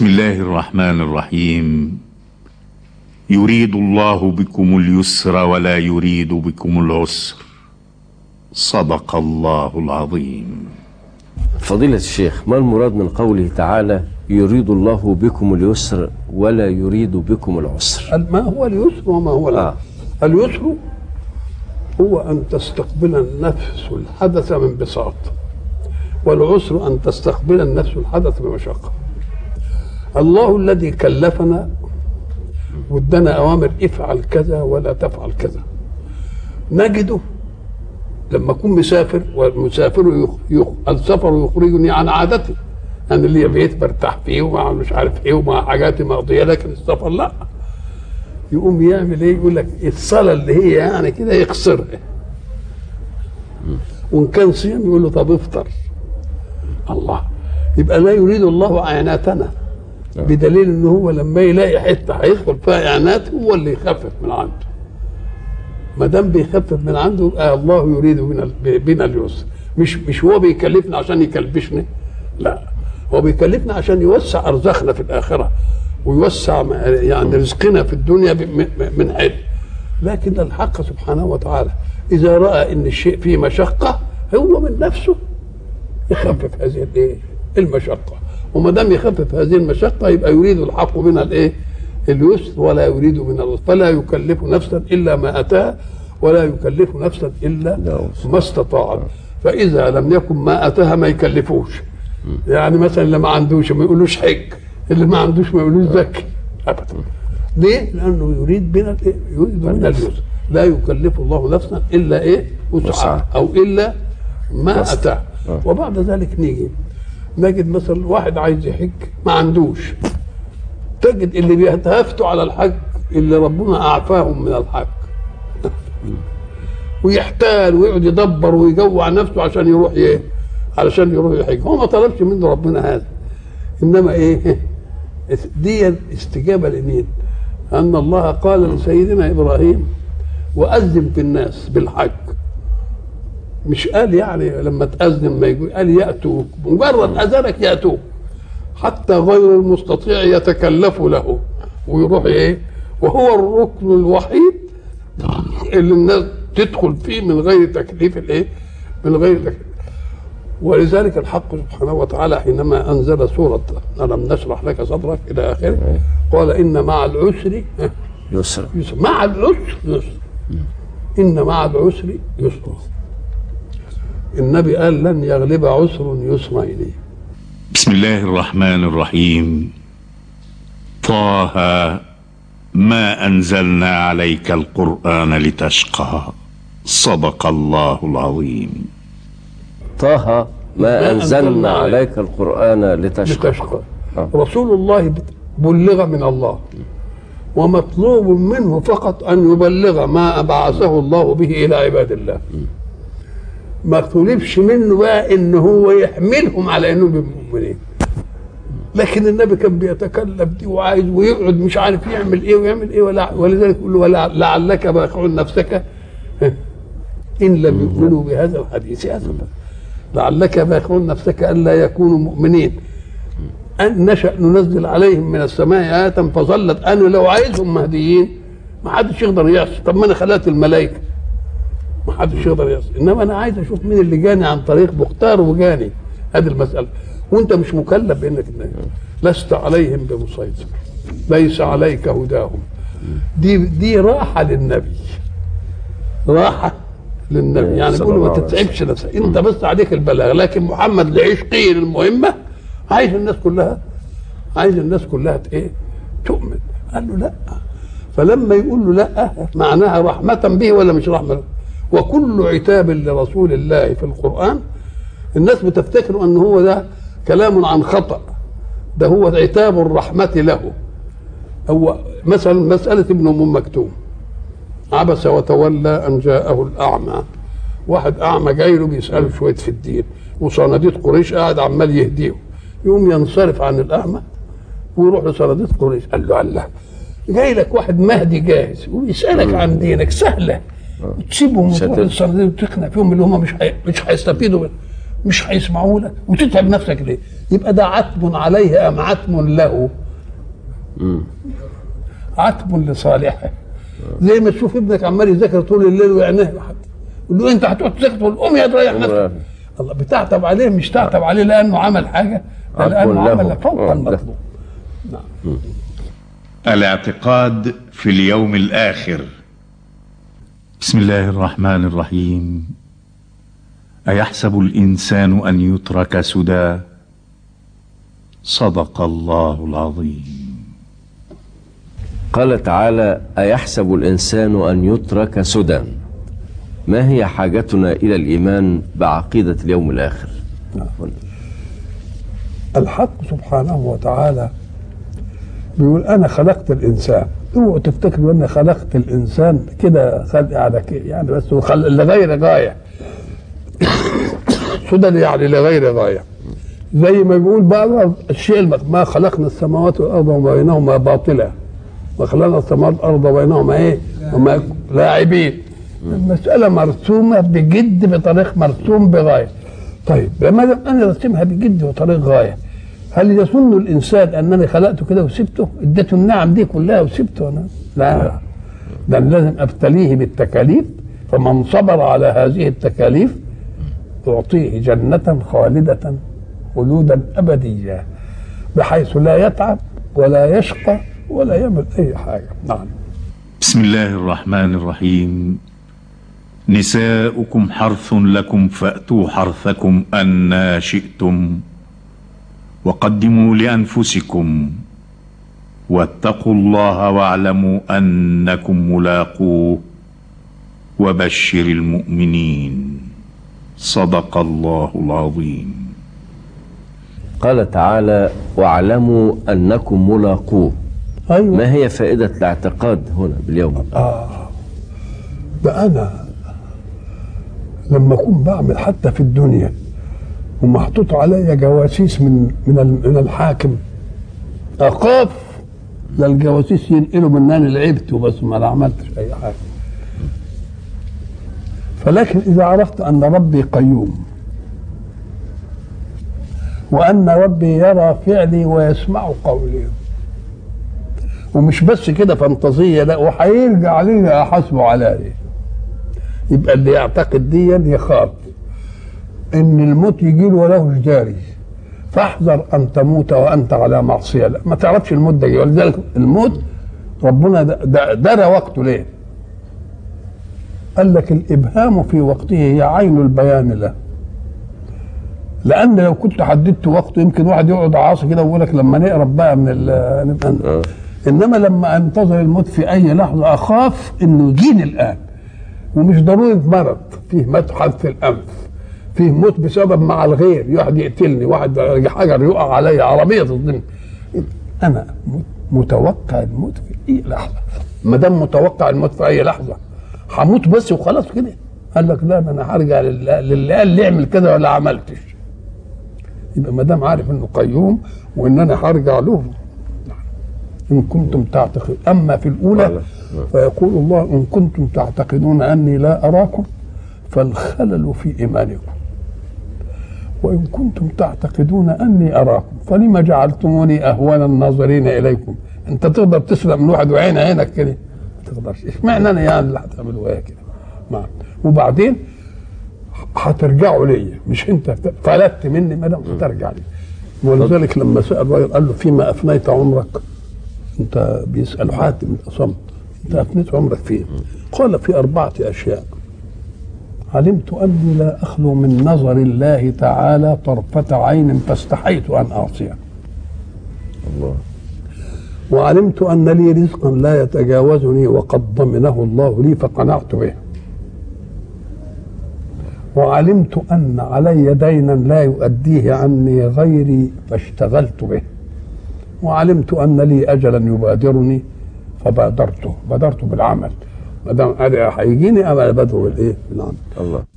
بسم الله الرحمن الرحيم يريد الله بكم اليسر ولا يريد بكم العسر صدق الله العظيم فضيلة الشيخ ما المراد من قوله تعالى يريد الله بكم اليسر ولا يريد بكم العسر ما هو اليسر وما هو العسر آه. اليسر هو أن تستقبل النفس الحدث من بساط والعسر أن تستقبل النفس الحدث بمشقة الله الذي كلفنا وادنا أوامر افعل كذا ولا تفعل كذا نجده لما أكون مسافر والمسافر يخ... يخ... السفر يخرجني عن عادتي أنا اللي بيت برتاح فيه ومع مش عارف إيه ومع حاجاتي مقضية لكن السفر لا يقوم يعمل ايه يقول لك الصلاه اللي هي يعني كده يقصرها وان كان صيام يقول له طب افطر الله يبقى لا يريد الله اعاناتنا بدليل ان هو لما يلاقي حته هيدخل فيها اعانات هو اللي يخفف من عنده ما دام بيخفف من عنده يبقى الله يريد بنا بنا اليسر مش مش هو بيكلفنا عشان يكلبشنا لا هو بيكلفنا عشان يوسع ارزاقنا في الاخره ويوسع يعني رزقنا في الدنيا من حيث لكن الحق سبحانه وتعالى اذا راى ان الشيء فيه مشقه هو من نفسه يخفف هذه الايه المشقه وما دام يخفف هذه المشقه يبقى يريد الحق بنا الايه اليسر ولا يريد من العسر فلا يكلف نفسا الا ما اتاها ولا يكلف نفسا الا ما استطاعت فاذا لم يكن ما اتاها ما يكلفوش يعني مثلا اللي ما عندوش ما يقولوش حج اللي ما عندوش ما يقولوش زكي ابدا ليه؟ لانه يريد بنا الايه؟ يريد بنا اليسر لا يكلف الله نفسا الا ايه؟ وسعها او الا ما اتاه وبعد ذلك نيجي نجد مثلا واحد عايز يحج ما عندوش تجد اللي بيتهافتوا على الحج اللي ربنا اعفاهم من الحج ويحتال ويقعد يدبر ويجوع نفسه عشان يروح ايه؟ علشان يروح يحج هو ما طلبش منه ربنا هذا انما ايه دي استجابه لمين ان الله قال لسيدنا ابراهيم واذن في الناس بالحج مش قال يعني لما تأذن ما يقول قال يأتوك مجرد أذنك يأتوك حتى غير المستطيع يتكلف له ويروح ايه وهو الركن الوحيد اللي الناس تدخل فيه من غير تكليف الايه من غير تكليف ولذلك الحق سبحانه وتعالى حينما انزل سوره الم نشرح لك صدرك الى اخره قال ان مع العسر يسر يسر مع العسر يسر ان مع العسر يسر النبي قال لن يغلب عسر يسرين بسم الله الرحمن الرحيم طه ما انزلنا عليك القران لتشقى صدق الله العظيم طه ما أنزلنا عليك القرآن لتشقى لتشقى آه. رسول الله بلغ من الله ومطلوب منه فقط ان يبلغ ما بعثه الله به الى عباد الله ما طلبش منه بقى ان هو يحملهم على انهم يبقوا مؤمنين لكن النبي كان بيتكلف دي وعايز ويقعد مش عارف يعمل ايه ويعمل ايه ولا ولذلك يقول له ولا لعلك باخع نفسك ان لم يؤمنوا بهذا الحديث اسفا لعلك باخع نفسك الا يكونوا مؤمنين ان نشا ننزل عليهم من السماء ايه فظلت انا لو عايزهم مهديين ما حدش يقدر يعصي طب ما انا خلقت الملائكه ما حدش يقدر يعصي انما انا عايز اشوف مين اللي جاني عن طريق مختار وجاني هذه المساله وانت مش مكلف بانك لست عليهم بمسيطر ليس عليك هداهم دي دي راحه للنبي راحه للنبي يعني صلى بيقول ما الله عليه تتعبش نفسك انت بس عليك البلاغ لكن محمد لعشقه المهمه عايز الناس كلها عايز الناس كلها ت- ايه تؤمن قال له لا فلما يقول له لا معناها رحمة به ولا مش رحمة به وكل عتاب لرسول الله في القرآن الناس بتفتكر أن هو ده كلام عن خطأ ده هو عتاب الرحمة له هو مثلا مسألة ابن أم مكتوم عبس وتولى أن جاءه الأعمى واحد أعمى جاي له بيسأله شوية في الدين وصناديد قريش قاعد عمال يهديه يقوم ينصرف عن الأعمى ويروح لصناديد قريش قال له الله جاي لك واحد مهدي جاهز ويسألك عن دينك سهلة تسيبهم وتروح شتت. للصناديد وتقنع فيهم اللي هم مش حي... مش هيستفيدوا منه مش هيسمعوا لك وتتعب نفسك ليه؟ يبقى ده عتب عليه ام عتب له عتب لصالحه زي ما تشوف ابنك عمال يذاكر طول الليل ويعنيه لحد يقول له انت هتقعد تذاكر تقول قوم يا تريح نفسك الله بتعتب عليه مش تعتب عليه لانه عمل حاجه ده عتب لانه له. عمل فوق آه، المطلوب الاعتقاد في اليوم الآخر بسم الله الرحمن الرحيم أيحسب الإنسان أن يترك سدى صدق الله العظيم قال تعالى أيحسب الإنسان أن يترك سدى ما هي حاجتنا إلى الإيمان بعقيدة اليوم الآخر الحق سبحانه وتعالى بيقول انا خلقت الانسان اوعوا تفتكروا اني خلقت الانسان كده خلق على كده يعني بس هو خلق لغير غايه سدى يعني لغير غايه زي ما بيقول بقى الشيء المك- ما خلقنا السماوات والارض وما بينهما باطلا وخلقنا السماوات والارض وبينهما ايه وما لاعبين المساله مرسومه بجد بطريق مرسوم بغايه طيب لما دام انا رسمها بجد وطريق غايه هل يظن الانسان انني خلقته كده وسبته اديته النعم دي كلها وسبته انا لا ده أنا لازم ابتليه بالتكاليف فمن صبر على هذه التكاليف اعطيه جنه خالده خلودا ابديا بحيث لا يتعب ولا يشقى ولا يعمل اي حاجه نعم بسم الله الرحمن الرحيم نساؤكم حرث لكم فأتوا حرثكم أنا شئتم وقدموا لأنفسكم واتقوا الله واعلموا أنكم ملاقوه وبشر المؤمنين صدق الله العظيم قال تعالى واعلموا أنكم ملاقوه ايوه ما هي فائدة الاعتقاد هنا باليوم ده انا لما اكون بعمل حتى في الدنيا ومحطوط عليا جواسيس من من ال- من الحاكم اخاف للجواسيس ينقلوا من اني لعبت وبس ما أنا عملتش اي حاجه فلكن اذا عرفت ان ربي قيوم وان ربي يرى فعلي ويسمع قولي ومش بس كده فانتازيه لا وهيرجع علينا احاسبه على ايه يبقى اللي يعتقد ديا يخاف ان الموت يجي له وله جداري فاحذر ان تموت وانت على معصيه لا ما تعرفش الموت ده جاي ولذلك الموت ربنا د- د- درى وقته ليه قال لك الابهام في وقته هي عين البيان له لان لو كنت حددت وقته يمكن واحد يقعد عاصي كده ويقول لك لما نقرب بقى من ال- نبقى آه. انما لما انتظر الموت في اي لحظه اخاف انه يجيني الان ومش ضروري مرض فيه مدحت في الانف فيه موت بسبب مع الغير واحد يقتلني واحد حجر يقع عليا عربيه تصدمني انا متوقع الموت في اي لحظه ما دام متوقع الموت في اي لحظه هموت بس وخلاص كده قال لك لا ده انا هرجع لله للي قال لي اعمل كده ولا عملتش يبقى ما دام عارف انه قيوم وان انا هرجع له إن كنتم تعتقد أما في الأولى فيقول الله إن كنتم تعتقدون أني لا أراكم فالخلل في إيمانكم وإن كنتم تعتقدون أني أراكم فلم جعلتموني أهون الناظرين إليكم أنت تقدر تسرق من واحد وعين عينك كده ما تقدرش اشمعنى أنا يعني اللي هتعملوا إيه كده نعم. وبعدين هترجعوا ليا مش أنت فلت مني ما دام هترجع لي ولذلك لما سأل الراجل قال له فيما أفنيت عمرك انت بيسال حاتم الاصم انت افنيت عمرك فين؟ قال في اربعه اشياء علمت اني لا اخلو من نظر الله تعالى طرفه عين فاستحيت ان اعصيه الله وعلمت ان لي رزقا لا يتجاوزني وقد ضمنه الله لي فقنعت به وعلمت ان علي دينا لا يؤديه عني غيري فاشتغلت به وعلمت ان لي اجلا يبادرني فبادرته بادرت بالعمل ما دام هيجيني انا بدر بالايه؟ بالعمل الله